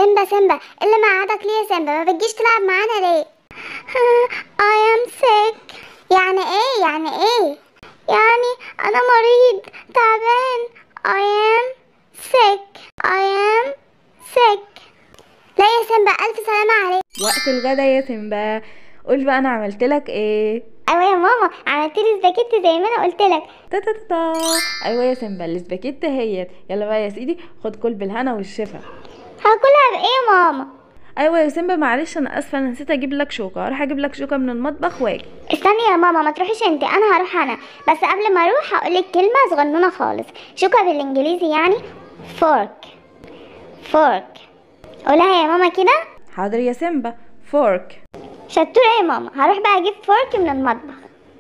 سيمبا سيمبا إيه اللي معادك ليه يا سيمبا ما بتجيش تلعب معانا ليه I am sick يعني ايه يعني ايه يعني انا مريض تعبان I am sick I am sick لا يا سيمبا الف سلامة عليك وقت الغدا يا سيمبا قول بقى انا عملت لك ايه ايوه يا ماما عملت لي سباكيتي زي ما انا قلت لك تا تا تا تا ايوه يا سيمبا الاسباجيتي هي يلا بقى يا سيدي خد كل بالهنا والشفا هاكلها بايه يا ماما ايوه يا سيمبا معلش انا اسفه انا نسيت اجيب لك شوكه هروح اجيب لك شوكه من المطبخ واجي استني يا ماما ما تروحيش انت انا هروح انا بس قبل ما اروح هقول لك كلمه صغنونه خالص شوكه بالانجليزي يعني فورك فورك قولها يا ماما كده حاضر يا سيمبا فورك شطوره يا ماما هروح بقى اجيب فورك من المطبخ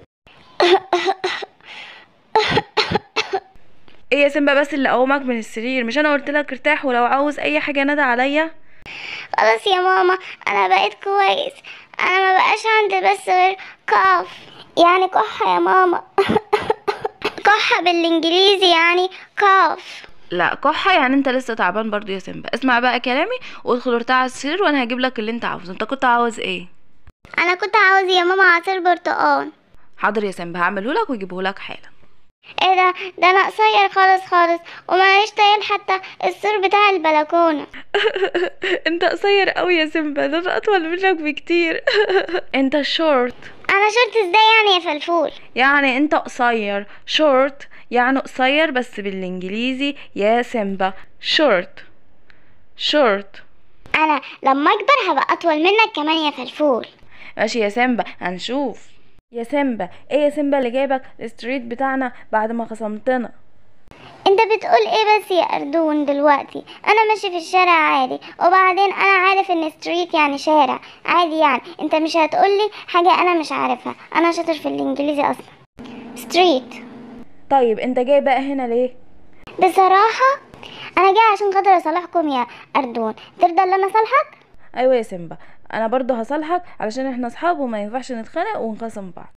ايه يا سيمبا بس اللي قومك من السرير مش انا قلت لك ارتاح ولو عاوز اي حاجه نادى عليا خلاص يا ماما انا بقيت كويس انا ما بقاش عندي بس غير كاف يعني كحه يا ماما كحه بالانجليزي يعني كاف لا كحه يعني انت لسه تعبان برضو يا سيمبا اسمع بقى كلامي وادخل ارتاح على السرير وانا هجيب لك اللي انت عاوزه انت كنت عاوز ايه انا كنت عاوز يا ماما عصير برتقال حاضر يا سيمبا هعمله لك واجيبه لك حالا ايه ده ده انا قصير خالص خالص وماليش طايل حتى السور بتاع البلكونه انت قصير قوي يا سيمبا ده انا اطول منك بكتير انت شورت انا شرت ازاي يعني يا فلفول يعني انت قصير شورت يعني قصير بس بالانجليزي يا سيمبا شورت شورت انا لما اكبر هبقى اطول منك كمان يا فلفول ماشي يا سيمبا هنشوف يا سيمبا ايه يا سيمبا اللي جايبك الستريت بتاعنا بعد ما خصمتنا انت بتقول ايه بس يا اردون دلوقتي انا ماشي في الشارع عادي وبعدين انا عارف ان ستريت يعني شارع عادي يعني انت مش هتقولي حاجه انا مش عارفها انا شاطر في الانجليزي اصلا ستريت طيب انت جاي بقى هنا ليه بصراحه انا جاي عشان خاطر اصالحكم يا اردون ترضى ان انا اصالحك ايوه يا سيمبا انا برضو هصالحك علشان احنا اصحاب وما ينفعش نتخانق ونخاصم بعض